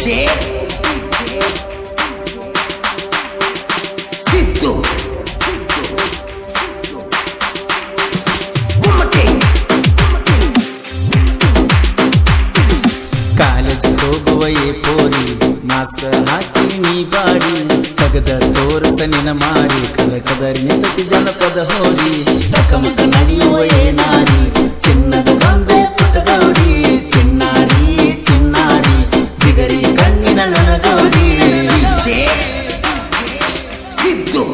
Siddu ಗುಮ್ಮಟೆ college ಹೋಗುವ ಏ ಪೋರಿ mask ಹಾಕಿ ನೀ ಬಾಡಿ ತಗದ ತೋರಸ ನಿನ ಮಾರಿ ಕದ ಕದರಿ ನಿಂತತಿ ಜನಪದ ಹೋರಿ ಟಕಮಕ ನಡೆಯುವ ಏ ನಾರಿ ಚಿನ್ನದ ಗೊಂಬೆ ಪುಟ್ಟ ಗೌರಿ ಚಿನ್ನಾರಿ ಚಿನ್ನಾರಿ ಜಿಗರಿ ಕಣ್ಣಿನ ನನಗೌರಿ ಸಿದ್ದು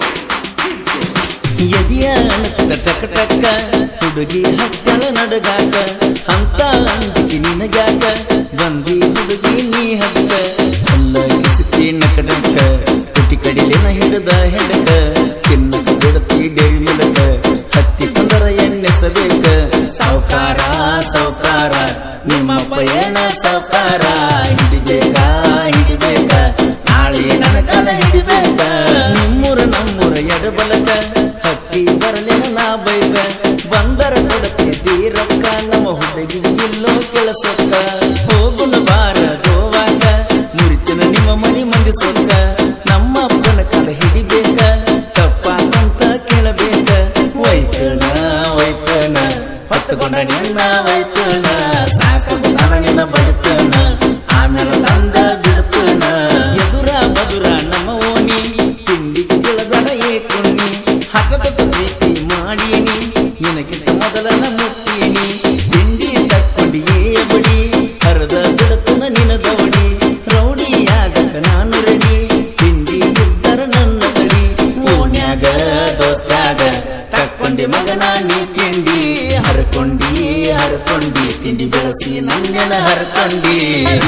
ಎದಿಯ ಅಣಕದ ಟಕ ಟಕ ಹುಡುಗಿ ಹಕ್ಕಳ ನಡಗಾಕ ಅಂತ ಅಂಜಿಕೆ ನಿನಗಾಕ ಬಂದಿ ಹುಡುಗಿ ನೀ ಹಕ್ಕ ಅಲ್ಲ ಕಿಸತಿ ನಕಡಕ ತುಟಿ ಕಡಿಲಿನ ಹಿಡದ ಹೆಡಕ ತಿನ್ನಕ ಬಿಡತಿ ಡೇರಿ ಮಿಲಕ ಹತ್ತಿ ಕುಂದರ ಎಣ್ಣೆಸಬೇಕ ಸಾವುಕಾರ ಸಾವುಕಾರ ನಿಮ್ಮ ಪಯಣ ಸಾವುಕಾರ ಹಿಡಿಬೇಕ ಹಿಡಿಬೇಕ ನಾಳೆ ನನ್ನ ಕಾಲ ಹಿಡಿಬೇಕ ನಿಮ್ಮೂರ ನಮ್ಮೂರ ಎಡಬಲಕ ಹತ್ತಿ ಬರಲಿನ ನಾ ಬೈಕ ಬಂದರ ಕೊಡತಿ ರೊಕ್ಕ ನಮ್ಮ ಹುಡುಗಿ ಇಲ್ಲೋ ಕೆಲಸಕ್ಕ ಹೋಗುಣ ಬಾರ ಗೋವಾಕ ಮುರಿತಿನ ನಿಮ್ಮ ಮನಿ ಮಂದಿ ಸೊಕ್ಕ ನಮ್ಮ ಅಪ್ಪನ ಕಾಲ ಹಿಡಿಬೇಕ ತಪ್ಪಾಕಂತ ಕೇಳಬೇಕ ವೈತನ ವೈತನ ಹೊತ್ತುಕೊಂಡ ನಿನ್ನ ವೈತನ ಸಾಕು ನಾನು ನಿನ್ನ ಬಡತನ ಆಮೇಲೆ ತಂದ ಬಿಡ್ತನ ಎದುರ ಬದುರ ನಮ್ಮ ಓಣಿ ತಿಂಡಿಗೆ ಗೆಳದನ ಏ ಕುಣ್ಣಿ ಹಕದ ಪ್ರೀತಿ ಮಾಡೀನಿ ನಿನಗಿಂತ ಮೊದಲನ ಮುಟ್ಟೀನಿ ತಿಂಡಿ ತಕ್ಕೊಂಡಿ ಏ ಬಡಿ ಹರದ ಬಿಡತನ ನಿನ ದವಡಿ ರೌಡಿಯಾಗಕ ನಾನು ರೆಡಿ ತಿಂಡಿ ಇದ್ದರ ನನ್ನ ತಡಿ ಓಣ್ಯಾಗ ದೋಸ್ತಾಗ ತಕ್ಕೊಂಡಿ ಮಗನ ನೀ ತಿಂಡಿ ಹರ್ಕೊಂಡಿ ಹರ್ಕೊಂಡಿ ತಿಂಡಿ ಬೆಳೆಸಿ ನನ್ನೆನ ಹರ್ಕೊಂಡಿ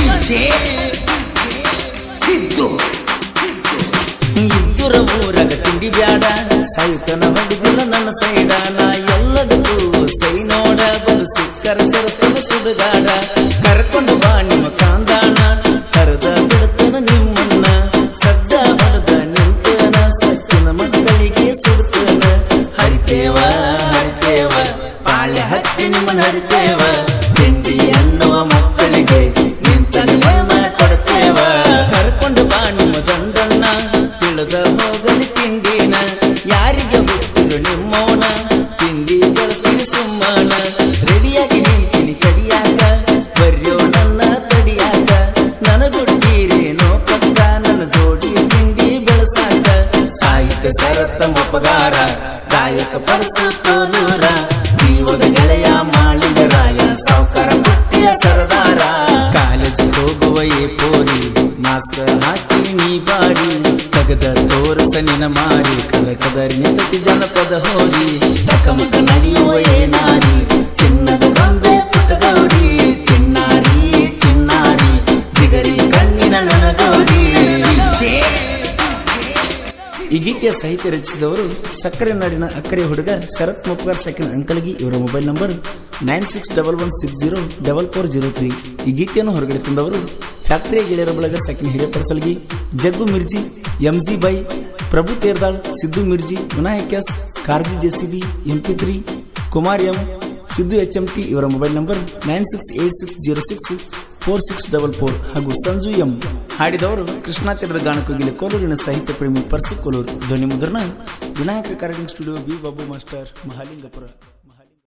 ಸಿದ್ದು ಇದ್ದುರ ಊರಾಗ ತಿಂಡಿ ಬ್ಯಾಡ ಸೈತನ ಹೊಡಿದಿಲ್ಲ ನನ್ನ ಸೈಡ ನಾ ಎಲ್ಲದಕ್ಕೂ ಸೈ ನೋಡ ಬಲು ಸಿಕ್ಕರ ಸರಸ್ತನ ಸುಡುಗಾಡ ಕರ್ಕೊಂಡು ಬಾ ನಿಮ್ಮ ಕಾಂದಾಣ ಕರೆದ ಬಿಡುತ್ತನ ನಿಮ್ಮನ್ನ ಸದ್ದ ಹೊಡೆದ ನಿಂತನ ಸತ್ತಿನ ಮಕ್ಕಳಿಗೆ ಸುಡುತ್ತನ ಹರಿತೇವ ಹರಿತೇವ ಪಾಳ್ಯ ಹಚ್ಚಿ ನಿಮ್ಮನ್ನ ಹರಿತೇವ ತಿಂಡಿ ಅನ್ನುವ ಮಕ್ಕಳಿಗೆ ನಿಂತ ನಿಯಮ ಕೊಡ್ತೇವ ಕರ್ಕೊಂಡು ಬಾ ನಿಮ್ಮ ದಂಡನ್ನ ತಿಳಿದ ಹೋಗಲಿ ತಿಂಡಿನ ಯಾರಿಗೆ ಹುಟ್ಟಿರು ನಿಮ್ಮೋನ ತಿಂಡಿ ಬಳಸ್ತೀನಿ ಸುಮ್ಮನ ರೆಡಿಯಾಗಿ ನಿಂತೀನಿ ಕಡಿಯಾಕ ಬರ್ಯೋ ನನ್ನ ತಡಿಯಾಕ ನನಗುಟ್ಟಿರೇನೋ ಪಕ್ಕ ನನ್ನ ಜೋಡಿ ತಿಂಡಿ ಬೆಳಸಾಕ ಸಾಹಿತ್ಯ ಸರತ್ತ ಮೊಪ್ಪಗಾರ ಗಾಯಕ ಪರಸು ಸೋಲೂರ ಜೀವದ ಗೆಳೆಯ ಮಾಳಿಂಗರಾಯ ಸಾವುಕಾರ ಪುಟ್ಟಿಯ ಸರದಾರ ಕಾಲೇಜ್ ಹೋಗುವ ಏ ಪೋರಿ ಮಾಸ್ಕ್ ಹಾಕಿ ನೀ ಬಾಡಿ ತಗದ ತೋರಸ ನಿನ ಮಾರಿ ಕದ ಕದರಿ ನಿಂತತಿ ಜನಪದ ಹೋರಿ ಟಕಮಕ ನಡೆಯುವ ಏ ನಾರಿ ಚಿನ್ನದ ಗೊಂಬೆ ಪುಟ್ಟ ಗೌರಿ ಚಿನ್ನಾರಿ ಚಿನ್ನಾರಿ ಜಿಗರಿ ಕಣ್ಣಿನ ನನಗೌರಿ ಈ ಗೀತೆಯ ಸಾಹಿತ್ಯ ರಚಿಸಿದವರು ಸಕ್ಕರೆ ನಾಡಿನ ಅಕ್ಕರೆ ಹುಡುಗ ಶರತ್ ಮುಪ್ಗಾರ್ ಸೆಕೆಂಡ್ ಅಂಕಲ್ಗಿ ಇವರ mobile number nine six double one six zero double four zero three ಈ ಗೀತೆಯನ್ನು ಹೊರಗಡೆ ತಂದವರು ಫ್ಯಾಕ್ಟರಿಯ ಗೆಳೆಯರ ಬಳಗ ಸೆಕೆಂಡ್ ಹಿರಿಯಪರಸಲ್ಗಿ ಜಗ್ಗು ಮಿರ್ಜಿ ಎಂಜಿ ಬೈ Prabhu Terdal Siddu Mirji Vinayak S Karji JCB MP three Kumar M Siddu H M T ಇವರ mobile number nine six eight six zero six four six double four ಹಾಗೂ ಸಂಜು ಎಂ ಹಾಡಿದವರು ಕೃಷ್ಣಾ ತೀರದ ಗಾನಕೋಗಿಲೆ ಕೋಲೂರಿನ ಸಾಹಿತ್ಯ ಪ್ರೇಮಿ ಪರ್ಸು ಕೋಲೂರು ಧ್ವನಿ ಮುದ್ರಣ Vinayaka recording studio B Babu master Mahalingapura